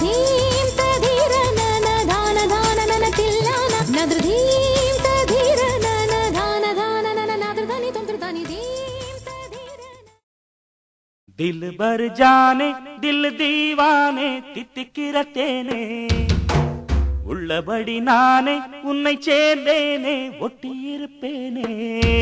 நதிருதீம் ததிர நன தான தான நன தில்லான நதிருதீம் ததிர நன தான தான நன நதிருதனி தொந்திருதனி தீம் ததிர दिल भर जाने दिल दीवाने தித்திக்கிற தேனே உள்ளபடி நானே உன்னை சேர்ந்தேனே ஒட்டியிருப்பேனே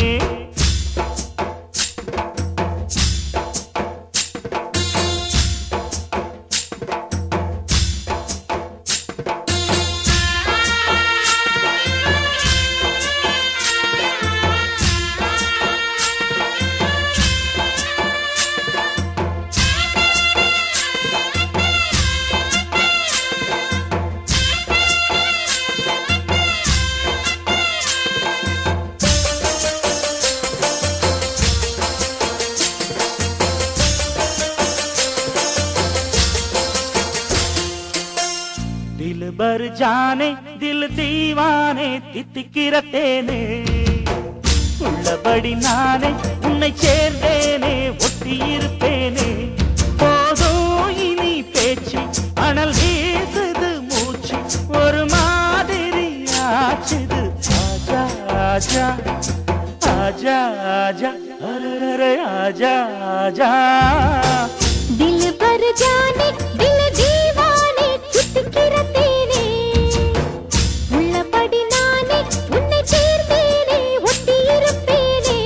दिल भर जाने दिल दीवाने தித்திக்கிற தேனே உள்ளபடி நானே உன்னை சேர்ந்தேனே ஒட்டியிருப்பேனே போதும் இனி பேச்சு அனல் வீசுது மூச்சு ஒரு மாதிரி ஆச்சுது ஆஜா ஆஜா ஆஜா ஆஜா அரரர ஆஜா ஆஜா दिल भर जाने दिल दीवाने தித்திக்கிற தேனே உள்ளபடி நானே உன்னை சேர்ந்தேனே ஒட்டியிருப்பேனே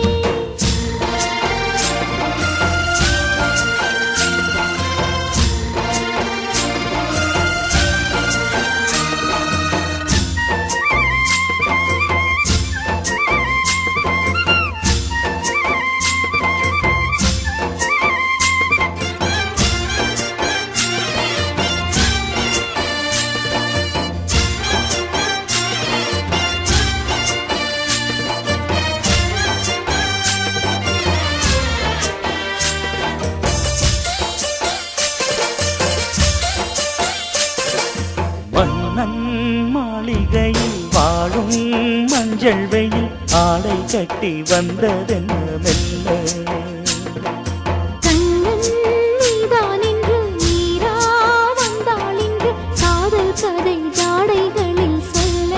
மன்னன் மாளிகையில் வாழும் மஞ்சள் வெயில் ஆடை கட்டி வந்ததென்ன மெல்ல கண்ணன் நீதான் என்று நீரா வந்தாள் என்று காதல் கதை ஜாடைகளில் சொல்ல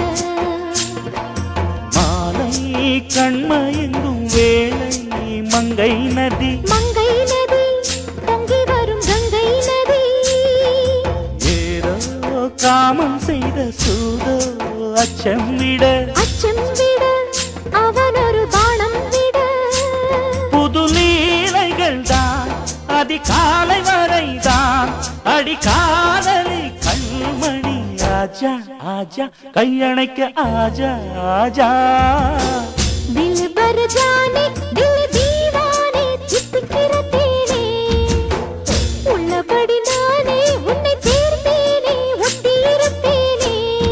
மாலை கண்மயங்கும் வேளை மங்கை நதி மங்கை நதி பொங்கி வரும் கங்கை நதி ஏதோ காமம் செய்த சூதோ அச்சம் விட அச்சம் விட அவன் ஒரு பானம் விட புது லீலைகள் தான் அதிகாலை வரைதான் அடிக்காதலி கண்மணி ஆஜா ஆஜா கையணைக்க ஆஜா ஆஜா दिल भर जाने दिल दीवाने சித்திக்கிற தேனே உள்ளபடி நானே உன்னை சேர்ந்தேனே ஒட்டியிருப்பேனே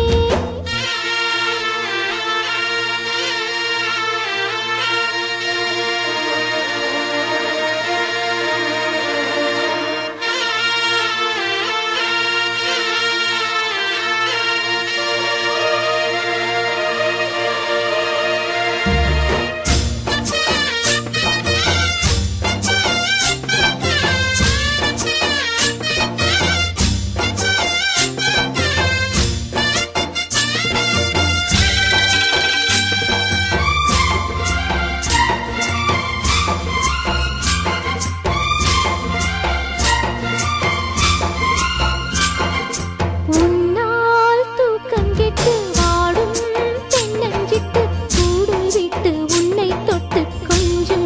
உன்னால் தூக்கம் கெட்டு வாடும் தென்னஞ்சிட்டு கூடு விட்டு உன்னை தொட்டு கொஞ்சம்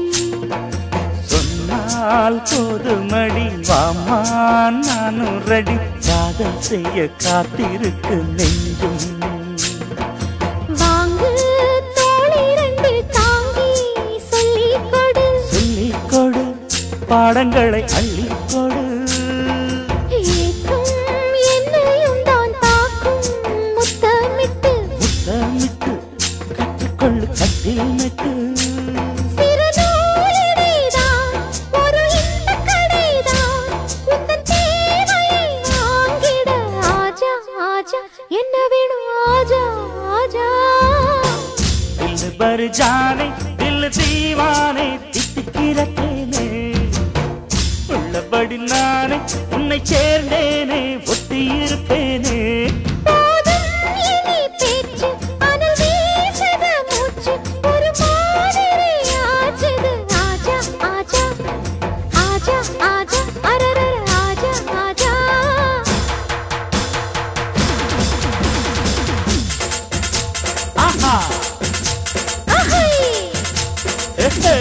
சொன்னால் போதுமடி வாமா நானும் ரெடி காதல் செய்ய காத்திருக்கு நெஞ்சும் வாங்கு தோளிரண்டு தாங்கி சொல்லிக் கொடு சொல்லிக் கொடு பாடங்களை அள்ளிக் கொடு ஏக்கும் என்னையும் தான் தாக்கும் முத்தமிட்டு முத்தமிட்டு கற்றுக்கொள்ளு கட்டில் மெட்டு சிறு நூலிடைதான் ஒரு இன்பக் கடைதான் உந்தன் தேவையை வாங்கிட ஆஜா ஆஜா என்ன வேணும் ஆஜா ஆஜா தில் பர் ஜானே தில் தீவானே தித்திக்கிற தேனே உள்ளபடி நானே உன்னை உன்னை சேர்ந்தேனே ஒட்டி இருப்பேனே போதும் இனி பேச்சு அனல் வீசுது மூச்சு ஒரு மாதிரி ஆச்சுது ஆஜா ஆஜா ஆஜா ஆஜா அரரர ஆஜா ஆஜா ஆஹா அஹை எஹே.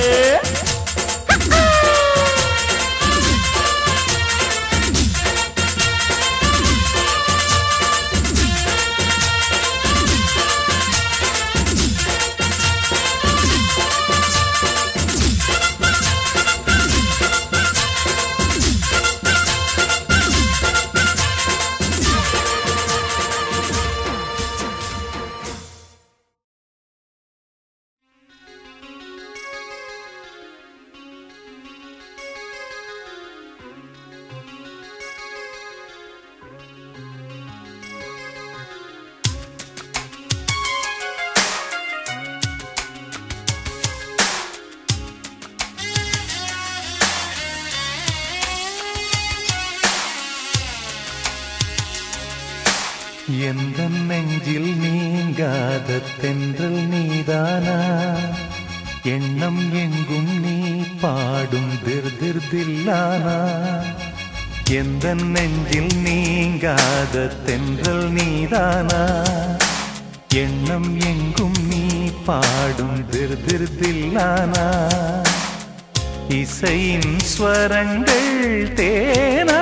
எந்த நெஞ்சில் நீங்காத தென்றல் நீதானா எண்ணம் எங்கும் நீ பாடும் திர் திர் தில்லானா எந்த நெஞ்சில் நீங்காத தென்றல் நீதானா எண்ணம் எங்கும் நீ பாடும் திர் திர் தில்லானா இசையின் ஸ்வரங்கள் தேனா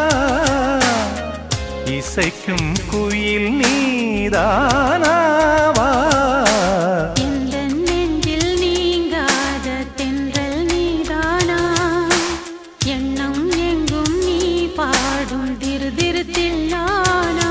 இசைக்கும் குயில் நீதானாவா எந்த நெஞ்சில் நீங்காத தென்றல் நீதானா எண்ணம் எங்கும் நீ பாடும் திரு திரு தில்லானா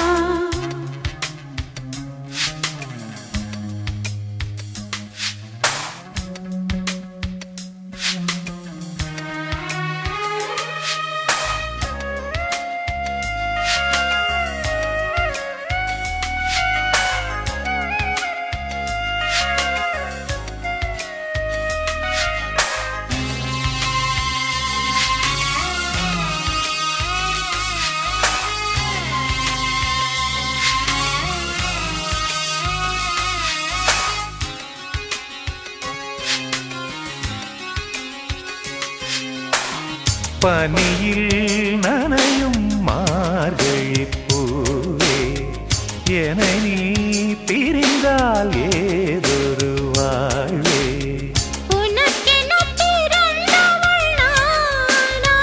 பனியில் நனையும் மார்கழி பூவே என நீ பிரிந்தால் ஏதொரு வாழ்வே உனக்கென பிறந்தவள் நானா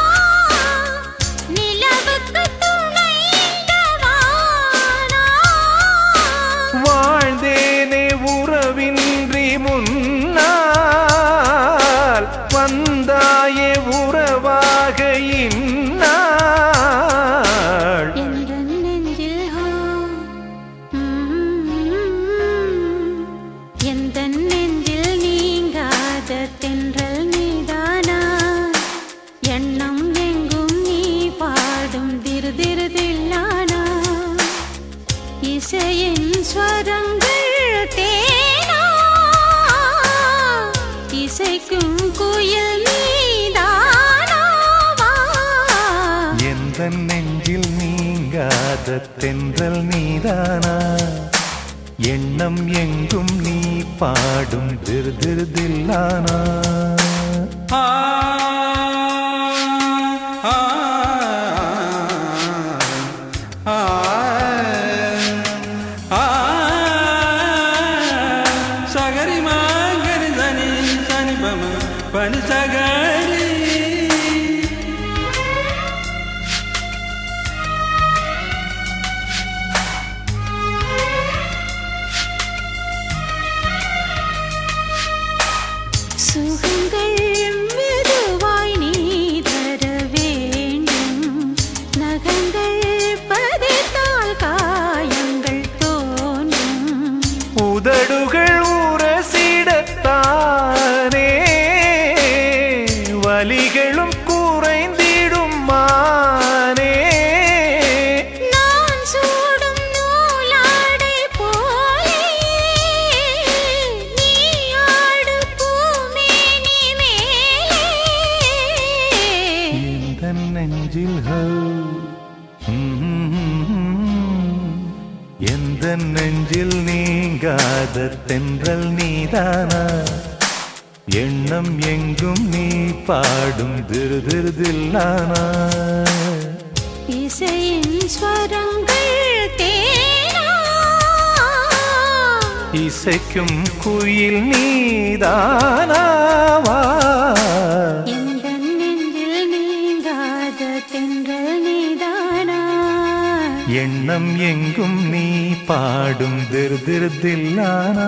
நிலவுக்கு துணை இந்த வானா வாழ்ந்தேனே உறவின்றி முன்னால் வந்தாயே உறவாக இந்நாள் எந்த நெஞ்சில் ஹோ, ம், எந்த நெஞ்சில் நீங்காத தென்றல் நீதானா எண்ணம் எங்கும் நீ பாடும் திரு திரு தில்லானா இசையின் ஸ்வரங்கள் தேனா இசைக்கும் குயில் நீதானாவா எந்த நெஞ்சில் நீங்காத தென்றல் நீதானா எண்ணம் எங்கும் நீ பாடும் திரு திரு தில்லானா సగరి మాగరి దని సని బమ పని సగరి சுகங்கள் மெதுவாய் நீ தர வேண்டும் நகங்கள் பதித்தால் காயங்கள் தோன்றும் உதடுகள் உரசிடத்தானே வலிகளும் குறைந்திடும் மானே நான் சூடும் நூலாடை போலே நீ ஆடு பூமேனி மேலே இந்த நெஞ்சில் ஹோ, நெஞ்சில் நீங்காத தென்றல் நீதானா எண்ணம் எங்கும் நீ பாடும் திரு திரு தில்லானா இசையின் ஸ்வரங்கள் தேனா இசைக்கும் குயில் நீதானாவா எந்த நெஞ்சில் நீங்காத தென்றல் நீதானா எண்ணம் எங்கும் நீ பாடும் திரு திரு தில்லானா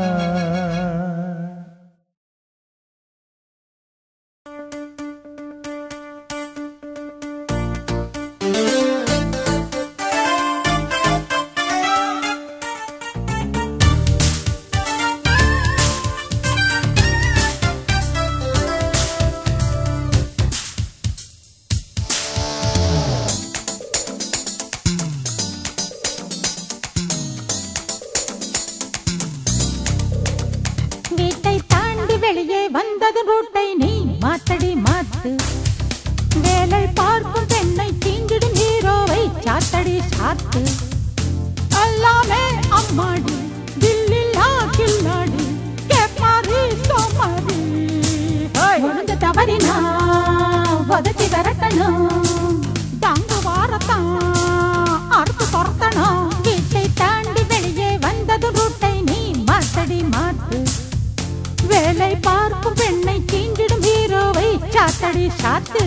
வீட்டை தாண்டி வெளியே வந்தது ரூட்டை நீ மாத்தடி மாத்து வேலை பார்க்கும் பெண்ணை தீண்டிடும் ஹீரோவை சாத்தடி சாத்து எல்லாமே அம்மாடி தில்லில்லா கில்லாடி கேப்பாரி சோமாரி ஒழுங்கு தவறினா உதச்சி விரட்டணும் தாங்க வாரத்தான் அறுத்து துரத்தணும் வீட்டை தாண்டி வெளியே வந்தது ரூட்டை நீ மாத்தடி மாத்து வேலை பார்க்கும் பெண்ணை தீண்டிடும் ஹீரோவை சாத்தடி சாத்து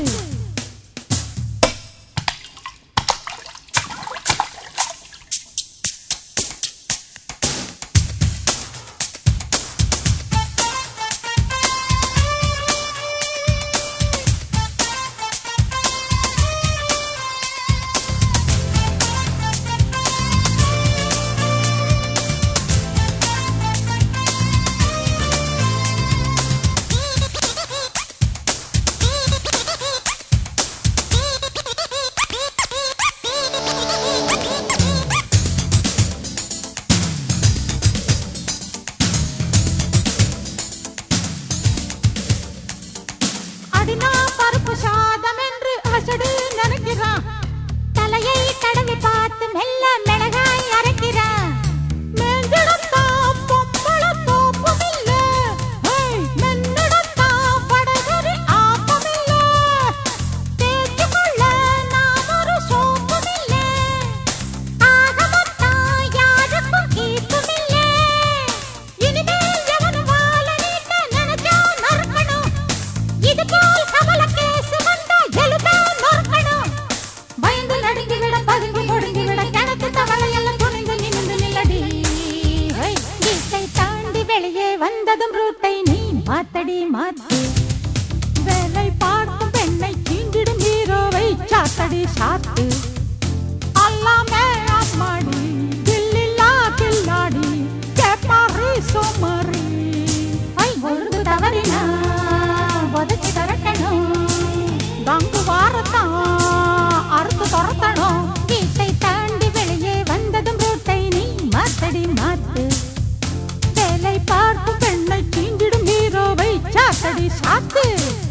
அடினா பருப்பு சாதம் என்று அசடு நினைக்கிறான் தலையை தடவி பார்த்து மெல்ல மிளகாய் அரைக்கிறான் மேஞ்சிடத்தா பொம்பளை தோப்புமில்ல. ஹேய், மென்னிடத்தா படகுறி ஆப்பமில்ல. தேய்ச்சுக்கொள்ள நான் ஒரு சோப்புமில்ல. ஆகமத்தான் யாருக்கும் கீர்த்துமில்ல. இனிமேல் எவனும் வாழ நீட்ட நினைச்சா நறுக்கணும். இது போல் கமல கேசு வந்தா எழுதா நோக்கணும். பயந்து நடுங்கி விட பதுங்கி ஒடுங்கி விட கிணத்து தவளை எல்லாம் துணிந்து நிமிந்து நில்லடி ஹை, வீட்டை தாண்டி வெளியே வந்ததும் ரூட்டை நீ மாத்தடி மாத்து வேலை பார்க்கும் பெண்ணை தீண்டிடும் ஹீரோவை சாத்தடி சாத்து அல்லாமே அம்மாடி தில்லில்லா கில்லாடி கேப்பாரி சோமாரி ஐ ஒழுங்கு தவறினா உதச்சி தரட்டணும் தங்கு வாரத்தான் அறுத்து துரத்தணும் வீட்டை தாண்டி வெளியே வந்ததும் ரூட்டை நீ மாத்தடி மாத்து வேலை பார்க்கும் பெண்ணை தீண்டிடும் ஹீரோவை சாத்தடி சாத்து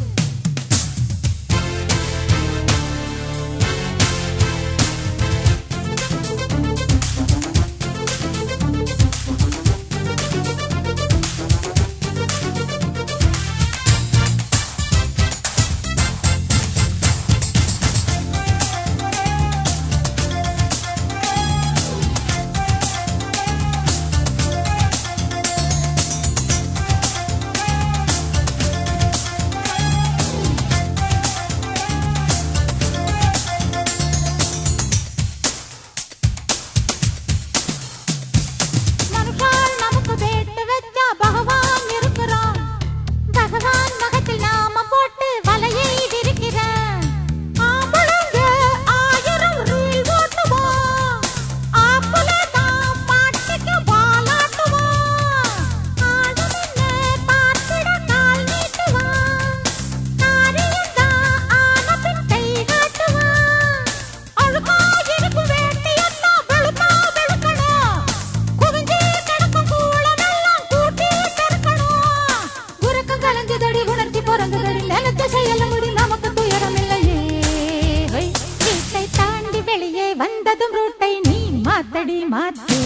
மனுஷால் நமக்கு வேட்டு வச்சா பகவான் இருக்கிறான் பகவான் மகத்தில் நாம போட்டு வலையை விரிக்கிறான் ஆம்பளைங்க ஆயிரம் ரீல் ஓட்டுவோம் ஆம்பளை தான் பாட்டுக்கு வாலாட்டுவோம் ஆடுமென்ன பார்த்திட கால் நீட்டுவான் காரியம் தான் ஆன பின் கை காட்டுவான் அழுக்கா இருக்கும் வேட்டையெல்லாம் வெளுத்தா வெளுக்கணும் குவிஞ்சு கிடக்கும் கூளமெல்லாம் கூட்டி பெருக்கணும் உறக்கம் கலங்குதடி உணர்த்தி பிறந்ததடி நிலத்தை செயல முடி நமக்கு துயரம் இல்லையே ஹொய், வீட்டை தாண்டி வெளியே வந்ததும் ரூட்டை நீ மாத்தடி மாத்து